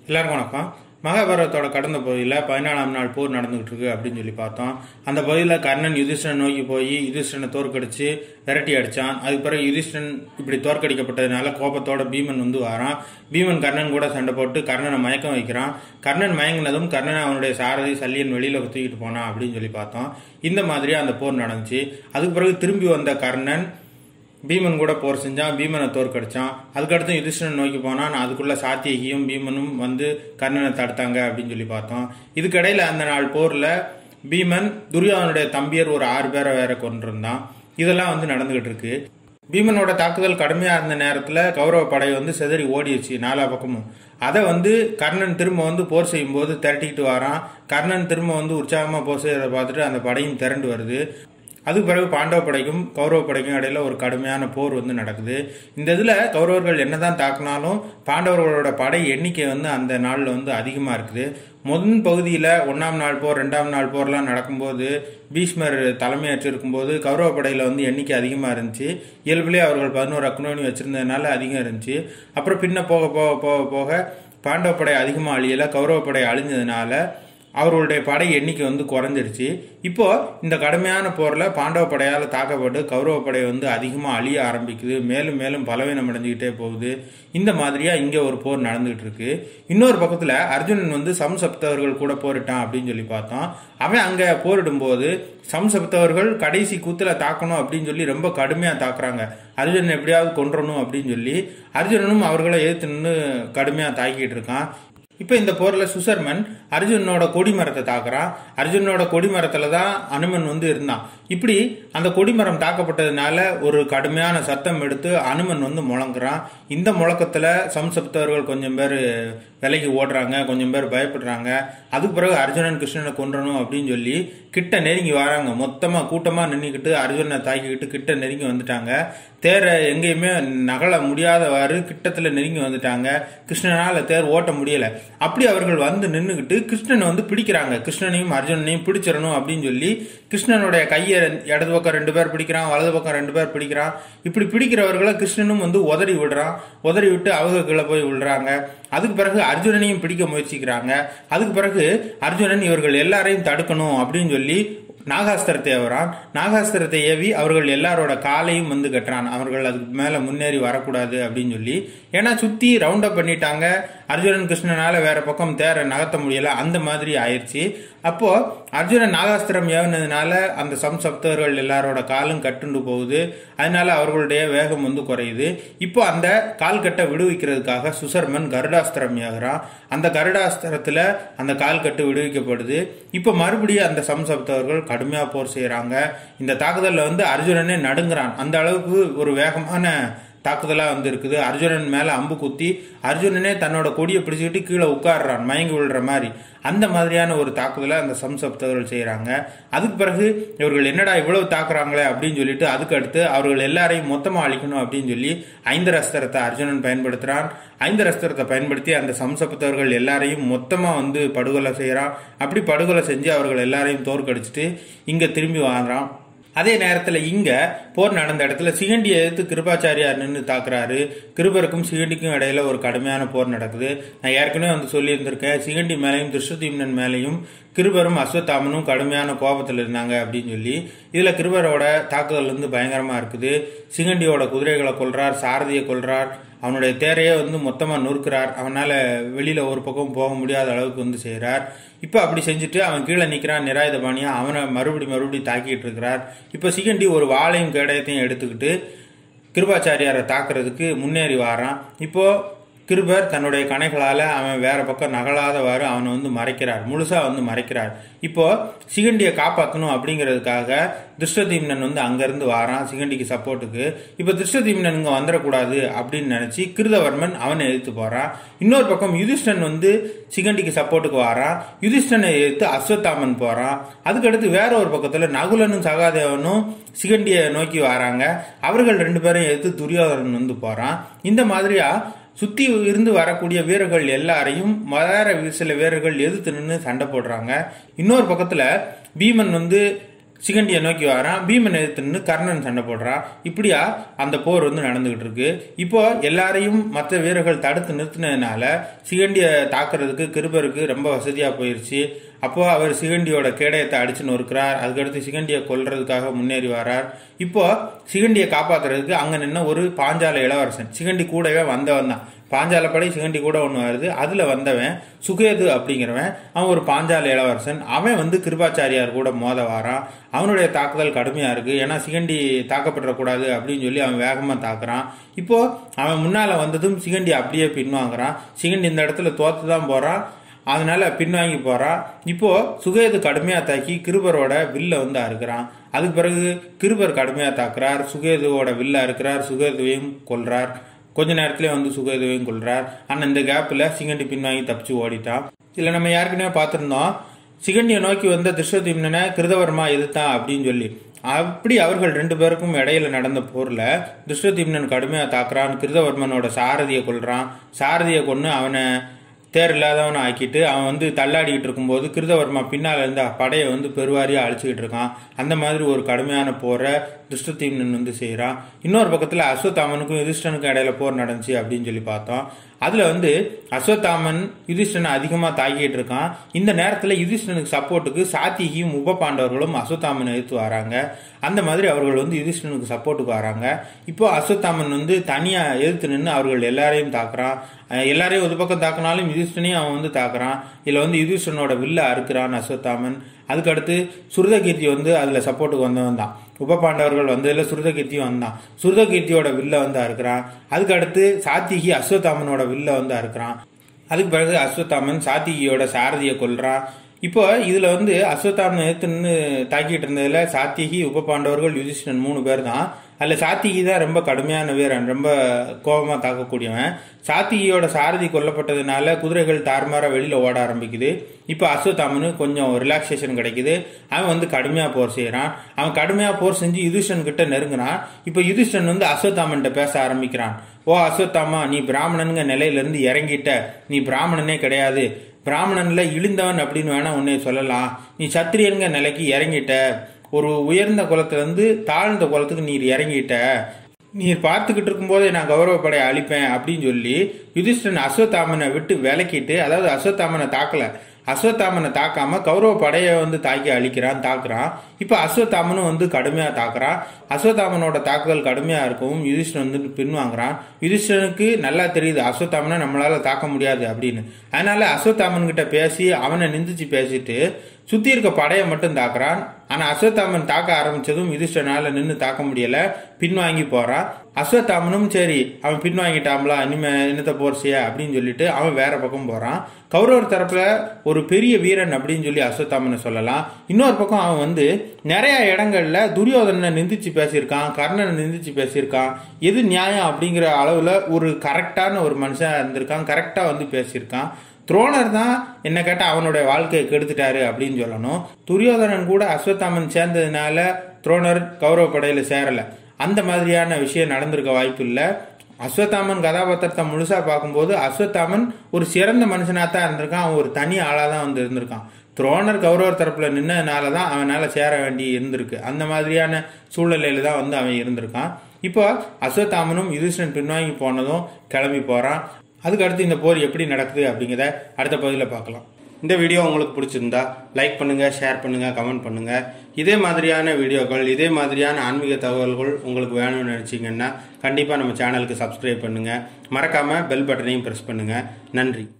எல்லாருக்கும் வணக்கம் மகாபாரதத்தோட கடந்த பகுதியில் பதினாலாம் நாள் போர் நடந்துகிட்டு இருக்கு அப்படின்னு சொல்லி பார்த்தோம் அந்த பகுதியில் கர்ணன் யுதிஷ்டன் நோக்கி போய் யுதிஷ்டனை தோற்கடிச்சு விரட்டி அடிச்சான் அதுக்கு பிறகு யுதிஷ்டன் இப்படி தோற்கடிக்கப்பட்டதுனால கோபத்தோட பீமன் வந்து வரான் பீமன் கர்ணன் கூட சண்டை போட்டு கர்ணனை மயக்கம் வைக்கிறான் கர்ணன் மயங்கினதும் கர்ணன் அவனுடைய சாரதி சல்லியன் வெளியில தூக்கிட்டு போனான் அப்படின்னு சொல்லி பார்த்தோம் இந்த மாதிரியா அந்த போர் நடந்துச்சு அதுக்கு பிறகு திரும்பி வந்த கர்ணன் பீமன் கூட போர் செஞ்சான் பீமனை தோற்கடிச்சான் அதுக்கடுத்து யுதிஷ்டனை நோக்கி போனான் அதுக்குள்ள சாத்தியகியும் பீமனும் வந்து கர்ணனை தடுத்தாங்க அப்படின்னு சொல்லி பார்த்தோம் இதுக்கிடையில அந்த நாள் போர்ல பீமன் துரியோதனுடைய தம்பியர் ஒரு ஆறு பேரை வேற கொண்டிருந்தான் இதெல்லாம் வந்து நடந்துகிட்டு இருக்கு பீமனோட தாக்குதல் கடுமையா இருந்த நேரத்துல கௌரவ படை வந்து செதறி ஓடிடுச்சு நாலா பக்கமும் அதை வந்து கர்ணன் திரும்ப வந்து போர் செய்யும் போது திரட்டிக்கிட்டு வரான் கர்ணன் திரும்ப வந்து உற்சாகமா போர் செய்யறதை பார்த்துட்டு அந்த படையும் திரண்டு வருது அதுக்கு பிறகு பாண்டவ படைக்கும் கௌரவ படைக்கும் இடையில ஒரு கடுமையான போர் வந்து நடக்குது இந்த இதுல கௌரவர்கள் என்னதான் தாக்குனாலும் பாண்டவர்களோட படை எண்ணிக்கை வந்து அந்த நாள்ல வந்து அதிகமா இருக்குது முதல் பகுதியில ஒன்னாம் நாள் போர் ரெண்டாம் நாள் போர்லாம் நடக்கும்போது பீஷ்மர் தலைமையேற்று இருக்கும்போது கௌரவ படையில வந்து எண்ணிக்கை அதிகமா இருந்துச்சு இயல்புலேயே அவர்கள் பதினோரு அக்னோனி வச்சிருந்ததுனால அதிகம் இருந்துச்சு அப்புறம் பின்ன போக போக போக போக பாண்டவ படை அதிகமா அழியல கௌரவ படை அழிஞ்சதுனால அவர்களுடைய படை எண்ணிக்கை வந்து குறைஞ்சிருச்சு இப்போ இந்த கடுமையான போர்ல பாண்டவ படையால் தாக்கப்பட்டு கௌரவ படை வந்து அதிகமாக அழிய ஆரம்பிக்குது மேலும் மேலும் பலவீனம் அடைஞ்சுக்கிட்டே போகுது இந்த மாதிரியா இங்க ஒரு போர் நடந்துகிட்டு இருக்கு இன்னொரு பக்கத்துல அர்ஜுனன் வந்து சம்சப்தவர்கள் கூட போரிட்டான் அப்படின்னு சொல்லி பார்த்தோம் அவன் அங்க போரிடும் போது சம்சப்தவர்கள் கடைசி கூத்துல தாக்கணும் அப்படின்னு சொல்லி ரொம்ப கடுமையா தாக்குறாங்க அர்ஜுனன் எப்படியாவது கொன்றணும் அப்படின்னு சொல்லி அர்ஜுனனும் அவர்களை எதிர்த்து நின்று கடுமையா தாக்கிட்டு இருக்கான் இப்ப இந்த போர்ல சுசர்மன் அர்ஜுனனோட கொடிமரத்தை தாக்குறான் அர்ஜுனனோட கொடிமரத்துல தான் அனுமன் வந்து இருந்தான் இப்படி அந்த கொடிமரம் தாக்கப்பட்டதுனால ஒரு கடுமையான சத்தம் எடுத்து அனுமன் வந்து முழங்குறான் இந்த முழக்கத்துல சம்சப்தவர்கள் கொஞ்சம் பேர் விலைக்கு ஓடுறாங்க கொஞ்சம் பேர் பயப்படுறாங்க அதுக்கு பிறகு அர்ஜுனன் கிருஷ்ணனை கொன்றணும் அப்படின்னு சொல்லி கிட்ட நெருங்கி வராங்க மொத்தமா கூட்டமா நின்றுக்கிட்டு அர்ஜுனனை தாக்கிக்கிட்டு கிட்ட நெருங்கி வந்துட்டாங்க தேரை எங்கேயுமே நகல முடியாதவாறு கிட்டத்துல நெருங்கி வந்துட்டாங்க கிருஷ்ணனால தேர் ஓட்ட முடியல அப்படி அவர்கள் வந்து நின்றுகிட்டு கிருஷ்ணனை வந்து பிடிக்கிறாங்க கிருஷ்ணனையும் அர்ஜுனனையும் பிடிச்சிடணும் அப்படின்னு சொல்லி கிருஷ்ணனுடைய கையை இடது பக்கம் ரெண்டு பேர் பிடிக்கிறான் வலது பக்கம் ரெண்டு பேர் பிடிக்கிறான் இப்படி பிடிக்கிறவர்களை கிருஷ்ணனும் வந்து உதறி விடுறான் உதறி விட்டு அவங்க கீழே போய் விடுறாங்க அதுக்கு பிறகு அர்ஜுனனையும் பிடிக்க முயற்சிக்கிறாங்க அதுக்கு பிறகு அர்ஜுனன் இவர்கள் எல்லாரையும் தடுக்கணும் அப்படின்னு சொல்லி நாகாஸ்திரத்தை ஏவுறான் நாகாஸ்திரத்தை ஏவி அவர்கள் எல்லாரோட காலையும் வந்து கட்டுறான் அவர்கள் அதுக்கு மேல முன்னேறி வரக்கூடாது அப்படின்னு சொல்லி ஏன்னா சுத்தி ரவுண்ட் அப் பண்ணிட்டாங்க அர்ஜுனன் கிருஷ்ணனால வேற பக்கம் தேர நகர்த்த முடியல அந்த மாதிரி ஆயிடுச்சு அப்போ அர்ஜுனன் நாகாஸ்திரம் ஏவுனதுனால அந்த சம்சப்தர்கள் எல்லாரோட காலும் கட்டுண்டு போகுது அதனால அவர்களுடைய வேகம் வந்து குறையுது இப்போ அந்த கால் கட்டை விடுவிக்கிறதுக்காக சுசர்மன் கருடாஸ்திரம் ஏகுறான் அந்த கருடாஸ்திரத்துல அந்த கால் கட்டு விடுவிக்கப்படுது இப்போ மறுபடியும் அந்த சம்சப்தவர்கள் கடுமையா போர் செய்யறாங்க இந்த தாக்குதல்ல வந்து அர்ஜுனனே நடுங்குறான் அந்த அளவுக்கு ஒரு வேகமான தாக்குதலா வந்து இருக்குது அர்ஜுனன் மேல அம்பு குத்தி அர்ஜுனனே தன்னோட கொடியை பிடிச்சிக்கிட்டு கீழே உட்காடுறான் மயங்கி விழுற மாதிரி அந்த மாதிரியான ஒரு தாக்குதலை அந்த சம்சப்தவர்கள் செய்யறாங்க அதுக்கு பிறகு இவர்கள் என்னடா இவ்வளவு தாக்குறாங்களே அப்படின்னு சொல்லிட்டு அதுக்கு அடுத்து அவர்கள் எல்லாரையும் மொத்தமா அழிக்கணும் அப்படின்னு சொல்லி ஐந்தர அஸ்திரத்தை அர்ஜுனன் பயன்படுத்துறான் ஐந்தர அஸ்திரத்தை பயன்படுத்தி அந்த சம்சப்தவர்கள் எல்லாரையும் மொத்தமா வந்து படுகொலை செய்யறான் அப்படி படுகொலை செஞ்சு அவர்கள் எல்லாரையும் தோற்கடிச்சிட்டு இங்க திரும்பி வாழ்றான் அதே நேரத்தில் இங்க போர் நடந்த இடத்துல சிகண்டியை எதிர்த்து கிருபாச்சாரியார் நின்று தாக்குறாரு கிருபருக்கும் சிகண்டிக்கும் இடையில ஒரு கடுமையான போர் நடக்குது நான் ஏற்கனவே வந்து சொல்லியிருந்திருக்கேன் சிகண்டி மேலையும் திருஷ்டதீம்னன் மேலையும் கிருபரும் அஸ்வத்தாமனும் கடுமையான கோபத்தில் இருந்தாங்க அப்படின்னு சொல்லி இதுல கிருபரோட தாக்குதல் வந்து பயங்கரமா இருக்குது சிகண்டியோட குதிரைகளை கொல்றார் சாரதியை கொல்றார் அவனுடைய தேரையே வந்து மொத்தமா நொறுக்கிறார் அவனால வெளியில ஒரு பக்கம் போக முடியாத அளவுக்கு வந்து செய்யறார் இப்ப அப்படி செஞ்சுட்டு அவன் கீழே நிக்கிறான் நிராயுதபாணியா அவனை மறுபடி மறுபடி தாக்கிட்டு இருக்கிறார் இப்ப சிகண்டி ஒரு வாளையும் கேடயத்தையும் எடுத்துக்கிட்டு கிருபாச்சாரியாரை தாக்குறதுக்கு முன்னேறி வாரான் இப்போ கிருபர் தன்னுடைய கணைகளால அவன் வேற பக்கம் நகலாதவாறு அவனை வந்து மறைக்கிறார் முழுசா வந்து மறைக்கிறார் இப்போ சிகண்டியை காப்பாற்றணும் அப்படிங்கிறதுக்காக திருஷ்டதீம்னன் வந்து அங்கிருந்து வாரான் சிகண்டிக்கு சப்போர்ட்டுக்கு இப்போ திருஷ்டதீம்னன் இங்க வந்துடக்கூடாது அப்படின்னு நினைச்சு கிருதவர்மன் அவனை எதிர்த்து போறான் இன்னொரு பக்கம் யுதிஷ்டன் வந்து சிகண்டிக்கு சப்போர்ட்டுக்கு வாரான் யுதிஷ்டனை எதிர்த்து அஸ்வத்தாமன் போறான் அதுக்கடுத்து வேற ஒரு பக்கத்துல நகுலனும் சகாதேவனும் சிகண்டியை நோக்கி வராங்க அவர்கள் ரெண்டு பேரும் எதிர்த்து துரியோதனன் வந்து போறான் இந்த மாதிரியா சுத்தி இருந்து வரக்கூடிய வீரர்கள் எல்லாரையும் வேற சில வீரர்கள் எதிர்த்து நின்று சண்டை போடுறாங்க இன்னொரு பக்கத்துல பீமன் வந்து சிகண்டியை நோக்கி வரான் பீமன் எதிர்த்து நின்று கர்ணன் சண்டை போடுறான் இப்படியா அந்த போர் வந்து நடந்துகிட்டு இருக்கு இப்போ எல்லாரையும் மற்ற வீரர்கள் தடுத்து நிறுத்தினதுனால சிகண்டியை தாக்குறதுக்கு கிருபருக்கு ரொம்ப வசதியா போயிருச்சு அப்போ அவர் சிகண்டியோட கேடயத்தை அடிச்சு நொறுக்கிறார் அதுக்கடுத்து சிகண்டியை கொல்றதுக்காக முன்னேறி வரார் இப்போ சிகண்டியை காப்பாத்துறதுக்கு அங்க நின்ன ஒரு பாஞ்சால இளவரசன் சிகண்டி கூடவே வந்தவன் தான் பாஞ்சாலப்படை சிகண்டி கூட ஒன்று வருது அதுல வந்தவன் சுகேது அப்படிங்கிறவன் அவன் ஒரு பாஞ்சால இளவரசன் அவன் வந்து கிருபாச்சாரியார் கூட மோத வாரான் அவனுடைய தாக்குதல் கடுமையா இருக்கு ஏன்னா சிகண்டி தாக்கப்படக்கூடாது அப்படின்னு சொல்லி அவன் வேகமா தாக்குறான் இப்போ அவன் முன்னால வந்ததும் சிகண்டி அப்படியே பின்வாங்குறான் சிகண்டி இந்த இடத்துல தோத்து தான் போறான் அதனால பின்வாங்கி போறான் இப்போ சுகேது கடுமையா தாக்கி கிருபரோட வில்ல வந்து அறுக்கிறான் அதுக்கு பிறகு கிருபர் கடுமையா தாக்குறார் சுகேதுவோட வில்ல அறுக்கிறார் சுகேதுவையும் கொல்றார் கொஞ்ச நேரத்திலே வந்து சுகேதுவையும் கொல்றார் ஆனா இந்த கேப்ல சிகண்டி பின்வாங்கி தப்பிச்சு ஓடிட்டான் இதுல நம்ம ஏற்கனவே பார்த்திருந்தோம் சிகண்டியை நோக்கி வந்த திருஷ்வதிம்னனை கிருதவர்மா எதிர்த்தான் அப்படின்னு சொல்லி அப்படி அவர்கள் ரெண்டு பேருக்கும் இடையில நடந்த போர்ல திருஷ்வதிம்னன் கடுமையா தாக்குறான் கிருதவர்மனோட சாரதியை கொல்றான் சாரதியை கொன்னு அவனை தேர் இல்லாதவனை ஆக்கிட்டு அவன் வந்து தள்ளாடிக்கிட்டு இருக்கும்போது கிருதவர்மா பின்னால இருந்த படையை வந்து பெருவாரியா அழிச்சுக்கிட்டு இருக்கான் அந்த மாதிரி ஒரு கடுமையான போரை திருஷ்டத்தீம்னன் வந்து செய்யறான் இன்னொரு பக்கத்துல அஸ்வத்தாமனுக்கும் யுதிஷ்டனுக்கும் இடையில போர் நடந்துச்சு அப்படின்னு சொல்லி பார்த்தோம் அதுல வந்து அஸ்வத்தாமன் யுதிஷ்டனை அதிகமா தாக்கிட்டு இருக்கான் இந்த நேரத்துல யுதிஷ்டனுக்கு சப்போர்ட்டுக்கு சாத்திகியும் உப பாண்டவர்களும் அஸ்வத்தாமனை எதிர்த்து வராங்க அந்த மாதிரி அவர்கள் வந்து யுதிஷ்டனுக்கு சப்போர்ட்டுக்கு வராங்க இப்போ அஸ்வத்தாமன் வந்து தனியா எதிர்த்து நின்று அவர்கள் எல்லாரையும் தாக்குறான் அஹ் எல்லாரையும் ஒரு பக்கம் தாக்குனாலும் யுதிஷ்டனையும் அவன் வந்து தாக்குறான் இதுல வந்து யுதிஷ்டனோட வில்ல அறுக்கிறான் அஸ்வத்தாமன் அதுக்கடுத்து சுருதகீர்த்தி வந்து அதுல சப்போர்ட்டுக்கு வந்தவன் தான் உப பாண்டவர்கள் வந்ததுல சுருதகீர்த்தியும் வந்தான் சுருதகீர்த்தியோட வில்ல வந்து அறுக்கிறான் அதுக்கு அடுத்து சாத்திகி அஸ்வத்தாமனோட வில்ல வந்து அறுக்கிறான் அதுக்கு பிறகு அஸ்வத்தாமன் சாத்திகியோட சாரதியை கொல்றான் இப்போ இதுல வந்து அஸ்வத்தாமன் எடுத்து நின்று தாக்கிட்டு இருந்ததுல சாத்திகி உப பாண்டவர்கள் யுதிஷ்டன் மூணு பேர் தான் அதுல சாத்திகி தான் ரொம்ப கடுமையான வீரன் ரொம்ப கோபமா தாக்கக்கூடியவன் சாத்திகியோட சாரதி கொல்லப்பட்டதுனால குதிரைகள் தாறுமாறா வெளியில ஓட ஆரம்பிக்குது இப்போ அஸ்வத்தாமனு கொஞ்சம் ரிலாக்ஸேஷன் கிடைக்குது அவன் வந்து கடுமையா போர் செய்யறான் அவன் கடுமையா போர் செஞ்சு யுதிஷ்டன் கிட்ட நெருங்குறான் இப்போ யுதிஷ்டன் வந்து அஸ்வத்தாமன்கிட்ட பேச ஆரம்பிக்கிறான் ஓ அஸ்வத்தாமா நீ பிராமணனுங்க நிலையில இருந்து இறங்கிட்ட நீ பிராமணனே கிடையாது பிராமணன்ல இழிந்தவன் அப்படின்னு வேணா உன்னை சொல்லலாம் நீ சத்திரியனுங்க நிலைக்கு இறங்கிட்ட ஒரு உயர்ந்த குலத்துல இருந்து தாழ்ந்த குலத்துக்கு நீர் இறங்கிட்ட நீர் பார்த்துக்கிட்டு இருக்கும்போதே நான் கௌரவப்படைய அழிப்பேன் அப்படின்னு சொல்லி யுதிஷ்டன் அஸ்வத்தாமனை விட்டு விலக்கிட்டு அதாவது அஸ்வத்தாமனை தாக்கல அஸ்வத்தாமனை தாக்காம கௌரவ படையை வந்து தாக்கி அழிக்கிறான் தாக்குறான் இப்ப அஸ்வத்தாமனும் வந்து கடுமையா தாக்குறான் அஸ்வத்தாமனோட தாக்குதல் கடுமையா இருக்கவும் யுதிஷ்டன் வந்து பின்வாங்குறான் யுதிஷ்டனுக்கு நல்லா தெரியுது அஸ்வத்தாமனை நம்மளால தாக்க முடியாது அப்படின்னு அதனால அஸ்வத்தாமன் கிட்ட பேசி அவனை நிந்திச்சு பேசிட்டு சுத்தி இருக்க படையை மட்டும் தாக்குறான் ஆனா அஸ்வத்தாமன் தாக்க ஆரம்பிச்சதும் யுதிஷ்டனால நின்று தாக்க முடியல பின்வாங்கி போறான் அஸ்வத்தாமனும் சரி அவன் பின்வாங்கிட்டாம்ல இனிமே என்னத்த போர் செய்ய அப்படின்னு சொல்லிட்டு அவன் வேற பக்கம் போறான் கௌரவர் தரப்புல ஒரு பெரிய வீரன் அப்படின்னு சொல்லி அஸ்வத்தாமனை சொல்லலாம் இன்னொரு பக்கம் அவன் வந்து நிறைய இடங்கள்ல துரியோதனனை நிந்திச்சு பேசியிருக்கான் கர்ணனை நிந்திச்சு பேசியிருக்கான் எது நியாயம் அப்படிங்கிற அளவுல ஒரு கரெக்டான ஒரு மனுஷன் இருந்திருக்கான் கரெக்டா வந்து பேசியிருக்கான் துரோணர் தான் என்ன கேட்டா அவனுடைய வாழ்க்கையை கெடுத்துட்டாரு அப்படின்னு சொல்லணும் துரியோதனன் கூட அஸ்வத்தாமன் சேர்ந்ததுனால துரோணர் கௌரவ படையில சேரல அந்த மாதிரியான விஷயம் நடந்திருக்க வாய்ப்பு இல்லை அஸ்வத்தாமன் கதாபாத்திரத்தை முழுசா பார்க்கும்போது அஸ்வத்தாமன் ஒரு சிறந்த மனுஷனா தான் இருந்திருக்கான் அவன் ஒரு தனி ஆளா தான் வந்து இருந்திருக்கான் துரோணர் கௌரவர் தரப்புல நின்னதுனால தான் அவனால சேர வேண்டி இருந்திருக்கு அந்த மாதிரியான சூழ்நிலையில தான் வந்து அவன் இருந்திருக்கான் இப்போ அஸ்வத்தாமனும் யுதிஷ்டன் பின்வாங்கி போனதும் கிளம்பி போறான் அதுக்கு அடுத்து இந்த போர் எப்படி நடக்குது அப்படிங்கிறத அடுத்த பகுதியில் பார்க்கலாம் இந்த வீடியோ உங்களுக்கு பிடிச்சிருந்தா லைக் பண்ணுங்க ஷேர் பண்ணுங்க கமெண்ட் பண்ணுங்க இதே மாதிரியான வீடியோக்கள் இதே மாதிரியான ஆன்மீக தகவல்கள் உங்களுக்கு வேணும்னு நினைச்சீங்கன்னா கண்டிப்பாக நம்ம சேனலுக்கு சப்ஸ்கிரைப் பண்ணுங்க மறக்காம பெல் பட்டனையும் ப்ரெஸ் பண்ணுங்க நன்றி